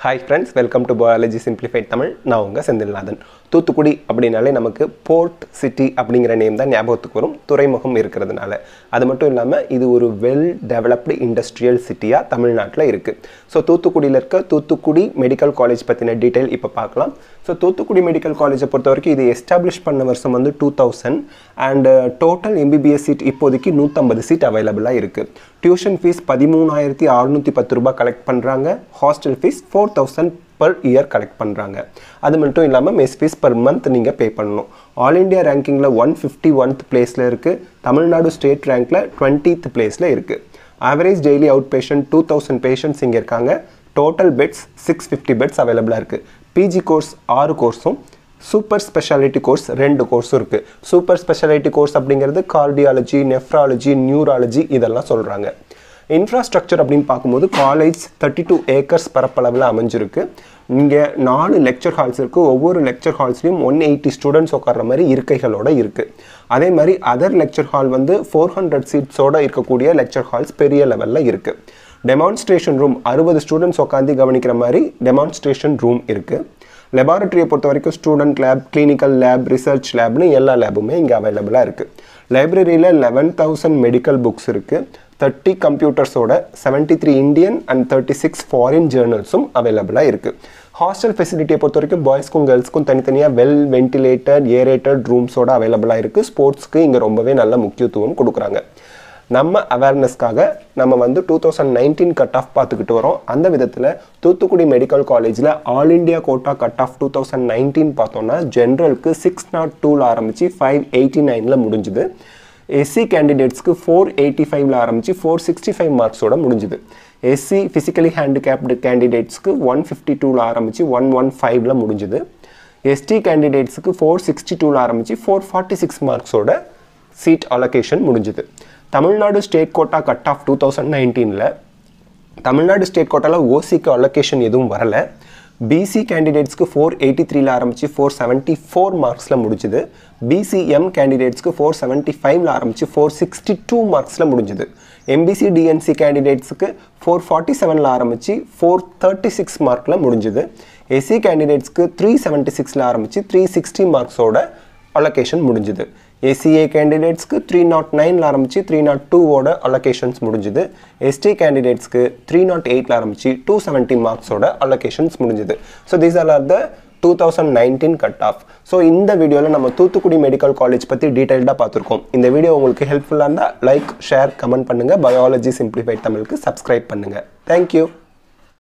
hi friends welcome to biology simplified Tamil நான் உங்கள் செந்தில்நாதன் தூத்துக்குடி அப்படின்னாலே நமக்கு போர்ட் சிட்டி அப்படிங்கிற நேம் தான் ஞாபகத்துக்கு வரும் துறைமுகம் இருக்கிறதுனால அது மட்டும் இல்லாமல் இது ஒரு வெல் டெவலப்டு இண்டஸ்ட்ரியல் சிட்டியாக தமிழ்நாட்டில் இருக்குது ஸோ தூத்துக்குடியில் இருக்க தூத்துக்குடி மெடிக்கல் காலேஜ் பற்றின டீட்டெயில் இப்போ பார்க்கலாம் ஸோ தூத்துக்குடி மெடிக்கல் காலேஜை பொறுத்த வரைக்கும் இது எஸ்டாப்ளிஷ் பண்ண வருஷம் வந்து two thousand and total MBBS seat இப்போதைக்கு நூற்றம்பது சீட் அவைலபிளாக இருக்குது டியூஷன் ஃபீஸ் பதிமூணாயிரத்தி அறுநூற்றி பத்து ரூபாய் கலெக்ட் பண்ணுறாங்க hostel fees four thousand per year collect பண்ணுறாங்க அது மட்டும் இல்லாமல் மெஸ் ஃபீஸ் பர் மந்த் நீங்கள் பே பண்ணணும் ஆல் இண்டியா ரேங்கிங்கில் ஒன் ஃபிஃப்டி ஒன்த் பிளேஸில் இருக்குது தமிழ்நாடு ஸ்டேட் ரேங்க்கில் டுவெண்ட்டித் பிளேஸில் இருக்குது average daily out patient two thousand patients இங்கே இருக்காங்க total beds six fifty beds அவைலபிளாக இருக்குது பிஜி கோர்ஸ் ஆறு கோர்ஸும் சூப்பர் ஸ்பெஷாலிட்டி கோர்ஸ் ரெண்டு கோர்ஸும் இருக்குது சூப்பர் ஸ்பெஷாலிட்டி கோர்ஸ் அப்படிங்கிறது கார்டியாலஜி நெஃப்ராலஜி நியூராலஜி இதெல்லாம் சொல்கிறாங்க இன்ஃப்ராஸ்ட்ரக்சர் அப்படின்னு பார்க்கும்போது காலேஜ் தேர்ட்டி டூ ஏக்கர்ஸ் பரப்பளவில் அமைஞ்சிருக்கு இங்கே நாலு லெக்சர் ஹால்ஸ் இருக்குது ஒவ்வொரு லெக்சர் ஹால்ஸ்லையும் ஒன் எயிட்டி ஸ்டூடெண்ட்ஸ் உட்கார்ற மாதிரி இருக்கைகளோட இருக்குது அதே மாதிரி அதர் லெக்சர் ஹால் வந்து ஃபோர் ஹண்ட்ரட் சீட்ஸோட இருக்கக்கூடிய லெக்சர் ஹால்ஸ் பெரிய லெவலில் இருக்குது டெமான்ஸ்ட்ரேஷன் ரூம் அறுபது ஸ்டூடெண்ட்ஸ் உட்காந்து கவனிக்கிற மாதிரி டெமான்ஸ்ட்ரேஷன் ரூம் இருக்குது லெபார்ட்டரியை பொறுத்த வரைக்கும் student lab clinical lab research லேப்னு எல்லா லேபுமே இங்கே அவைலபிளாக இருக்குது லைப்ரரியில் லெவன் தௌசண்ட் மெடிக்கல் புக்ஸ் இருக்குது தேர்ட்டி கம்ப்யூட்டர்ஸோட seventy three Indian and thirty six foreign ஜேர்னல்ஸும் அவைலபிளாக இருக்குது ஹாஸ்டல் ஃபெசிலிட்டியை பொறுத்த வரைக்கும் பாய்ஸ்க்கும் கேர்ள்ஸ்க்கும் தனித்தனியாக வெல் வென்டிலேட்டட் ஏரேட்டட் ரூம்ஸோட அவைலபிளாக இருக்குது ஸ்போர்ட்ஸ்க்கு இங்கே ரொம்பவே நல்ல முக்கியத்துவம் கொடுக்குறாங்க நம்ம அவேர்னஸ்க்காக நம்ம வந்து two thousand nineteen cut off பார்த்துக்கிட்டு வரோம் அந்த விதத்தில் தூத்துக்குடி மெடிக்கல் காலேஜில் all India quota cut off two thousand nineteen பார்த்தோன்னா ஜென்ரலுக்கு சிக்ஸ் நாட் டூவில் ஆரம்பித்து ஃபைவ் எயிட்டி நைனில் முடிஞ்சுது எஸ்சி கேண்டிடேட்ஸ்க்கு ஃபோர் எயிட்டி ஃபைவ்ல ஆரம்பித்து ஃபோர் சிக்ஸ்டி ஃபைவ் மார்க்ஸோட முடிஞ்சுது எஸ்சி ஃபிசிக்கலி ஹேண்டிகேப்டு கேண்டிடேட்ஸ்க்கு ஒன் ஃபிஃப்டி டூவில் ஆரம்பித்து ஒன் ஒன் ஃபைவ்ல முடிஞ்சுது எஸ்டி கேண்டிடேட்ஸுக்கு ஃபோர் சிக்ஸ்டி டூவில் ஆரம்பித்து ஃபோர் ஃபார்ட்டி சிக்ஸ் மார்க்ஸோட சீட் அலோகேஷன் முடிஞ்சுது Tamil Nadu state quota cut off two thousand நைன்டீனில் தமிழ்நாடு ஸ்டேட் கோட்டாவில் ஓசிக்கு அலோகேஷன் எதுவும் வரலை பிசி கேண்டிடேட்ஸ்க்கு ஃபோர் எயிட்டி த்ரீல ஆரம்பித்து ஃபோர் செவன்ட்டி ஃபோர் மார்க்ஸில் முடிஞ்சுது பிசிஎம் கேண்டிடேட்ஸ்க்கு ஃபோர் செவன்ட்டி ஃபைவ்ல ஆரம்பித்து ஃபோர் சிக்ஸ்டி டூ மார்க்ஸில் முடிஞ்சுது எம்பிசி டிஎன்சி கேண்டிடேட்ஸுக்கு ஃபோர் ஃபார்ட்டி செவனில் ஆரம்பித்து ஃபோர் தேர்ட்டி சிக்ஸ் மார்க்கில் முடிஞ்சுது எஸ்சி கேண்டிடேட்ஸ்க்கு த்ரீ செவன்ட்டி சிக்ஸில் ஆரம்பித்து த்ரீ சிக்ஸ்டி மார்க்ஸோட அலோகேஷன் முடிஞ்சுது ஏசிஏ கேண்டிடேட்ஸ்க்கு த்ரீ நாட் நைனில் ஆரம்பித்து த்ரீ நாட் டூவோட அலோகேஷன்ஸ் முடிஞ்சுது எஸ்டி கேண்டிடேட்ஸ்க்கு த்ரீ நாட் எயிட்டில் ஆரம்பித்து டூ செவன்ட்டி மார்க்ஸோட அலோகேஷன்ஸ் முடிஞ்சுது so these are are the two thousand nineteen cut off so இந்த வீடியோவில் நம்ம தூத்துக்குடி மெடிக்கல் காலேஜ் பற்றி டீட்டெயில்டாக பார்த்துருக்கோம் இந்த வீடியோ உங்களுக்கு ஹெல்ப்ஃபுல்லாக இருந்தால் லைக் ஷேர் கமெண்ட் பண்ணுங்கள் பயாலஜி சிம்பிளிஃபைட் தமிழுக்கு சப்ஸ்கிரைப் பண்ணுங்கள் தேங்க்யூ